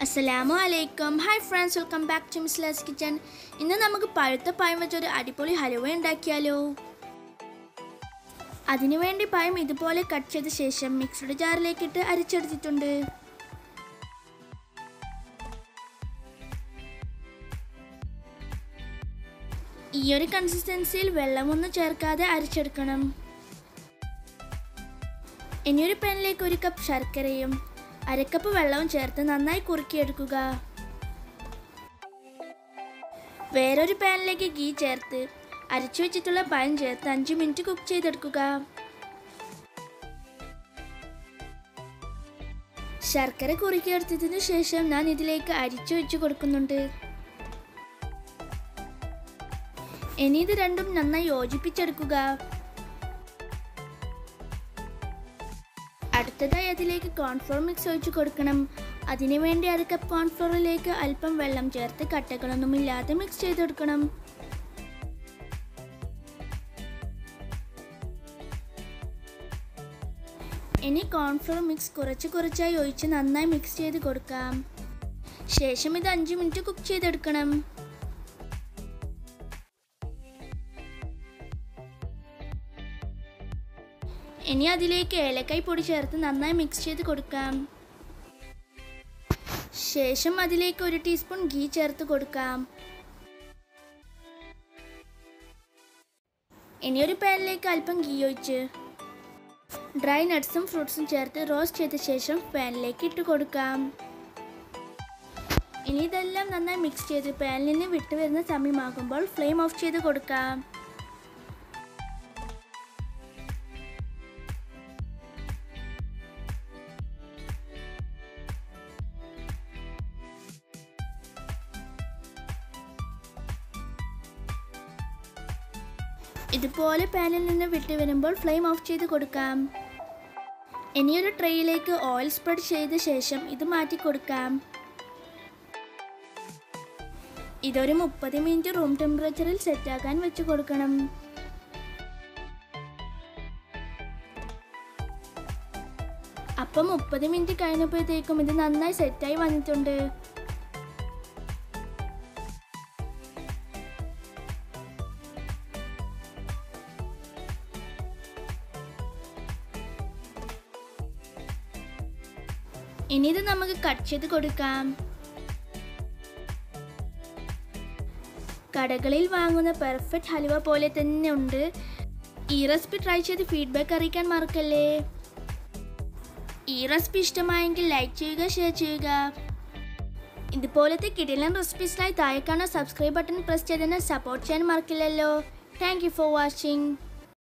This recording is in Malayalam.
അസ്സലാമു അലൈക്കും hi friends welcome back to Misla's kitchen ഇന്ന് നമുക്ക് പഴുത്ത പഴം വെച്ചൊരു അടിപൊളി ഹലുവ ഉണ്ടാക്കിയാലോ അതിനുവേണ്ടി പഴം ഇതുപോലെ കട്ട് ചെയ്ത ശേഷം മിക്സഡ് ജാറിലേക്കിട്ട് അരിച്ചെടുത്തിട്ടുണ്ട് ഈ ഒരു കൺസിസ്റ്റൻസിയിൽ വെള്ളമൊന്നും ചേർക്കാതെ അരിച്ചെടുക്കണം ഇനിയൊരു പാനിലേക്ക് ഒരു കപ്പ് ശർക്കരയും അരക്കപ്പ് വെള്ളവും ചേർത്ത് നന്നായി കുറുക്കിയെടുക്കുക വേറൊരു പാനിലേക്ക് ഗീ ചേർത്ത് അരച്ചു വെച്ചിട്ടുള്ള പഴം ചേർത്ത് അഞ്ച് മിനിറ്റ് കുക്ക് ചെയ്തെടുക്കുക ശർക്കര കുറുക്കിയെടുത്തതിനു ശേഷം ഞാൻ ഇതിലേക്ക് അരിച്ചു വെച്ച് കൊടുക്കുന്നുണ്ട് ഇനി ഇത് രണ്ടും നന്നായി യോജിപ്പിച്ചെടുക്കുക അടുത്തതായി അതിലേക്ക് കോൺഫ്ലോർ മിക്സ് ഒഴിച്ച് കൊടുക്കണം അതിനുവേണ്ടി അര കപ്പ് കോൺഫ്ലോറിലേക്ക് അല്പം വെള്ളം ചേർത്ത് കട്ടകളൊന്നുമില്ലാതെ മിക്സ് ചെയ്തെടുക്കണം ഇനി കോൺഫ്ലോർ മിക്സ് കുറച്ച് കുറച്ചായി ഒഴിച്ച് നന്നായി മിക്സ് ചെയ്ത് കൊടുക്കാം ശേഷം ഇത് അഞ്ച് മിനിറ്റ് കുക്ക് ചെയ്തെടുക്കണം ഇനി അതിലേക്ക് ഏലക്കായ് പൊടി ചേർത്ത് നന്നായി മിക്സ് ചെയ്ത് കൊടുക്കാം ശേഷം അതിലേക്ക് ഒരു ടീസ്പൂൺ ഗീ ചേർത്ത് കൊടുക്കാം ഇനി ഒരു പാനിലേക്ക് അല്പം ഗീ ഒഴിച്ച് ഡ്രൈ നട്ട്സും ഫ്രൂട്ട്സും ചേർത്ത് റോസ്റ്റ് ചെയ്ത ശേഷം പാനിലേക്ക് ഇട്ട് കൊടുക്കാം ഇനി ഇതെല്ലാം നന്നായി മിക്സ് ചെയ്ത് പാനിൽ നിന്ന് വിട്ടു വരുന്ന സമയമാകുമ്പോൾ ഫ്ലെയിം ഓഫ് ചെയ്ത് കൊടുക്കാം ഇതുപോലെ പാനിൽ നിന്ന് വിട്ട് വരുമ്പോൾ ഫ്ലെയിം ഓഫ് ചെയ്ത് കൊടുക്കാം ഇനിയൊരു ട്രേയിലേക്ക് ഓയിൽ സ്പ്രെഡ് ചെയ്ത ശേഷം ഇത് മാറ്റി കൊടുക്കാം ഇതൊരു മുപ്പത് മിനിറ്റ് റൂം ടെമ്പറേച്ചറിൽ സെറ്റാക്കാൻ വെച്ച് കൊടുക്കണം അപ്പം മുപ്പത് മിനിറ്റ് കഴിഞ്ഞപ്പോഴത്തേക്കും ഇത് നന്നായി സെറ്റായി വന്നിട്ടുണ്ട് ഇനി ഇത് നമുക്ക് കട്ട് ചെയ്ത് കൊടുക്കാം കടകളിൽ വാങ്ങുന്ന പെർഫെക്റ്റ് ഹലുവ പോലെ തന്നെ ഉണ്ട് ഈ റെസിപ്പി ട്രൈ ചെയ്ത് ഫീഡ്ബാക്ക് അറിയിക്കാൻ മറക്കല്ലേ ഈ റെസിപ്പി ഇഷ്ടമായെങ്കിൽ ലൈക്ക് ചെയ്യുക ഷെയർ ചെയ്യുക ഇതുപോലത്തെ കിടിലൻ റെസിപ്പീസിനായി താഴെ കാണുന്ന സബ്സ്ക്രൈബ് ബട്ടൺ പ്രസ് ചെയ്തതിനെ സപ്പോർട്ട് ചെയ്യാൻ മറക്കില്ലല്ലോ താങ്ക് യു ഫോർ വാച്ചിങ്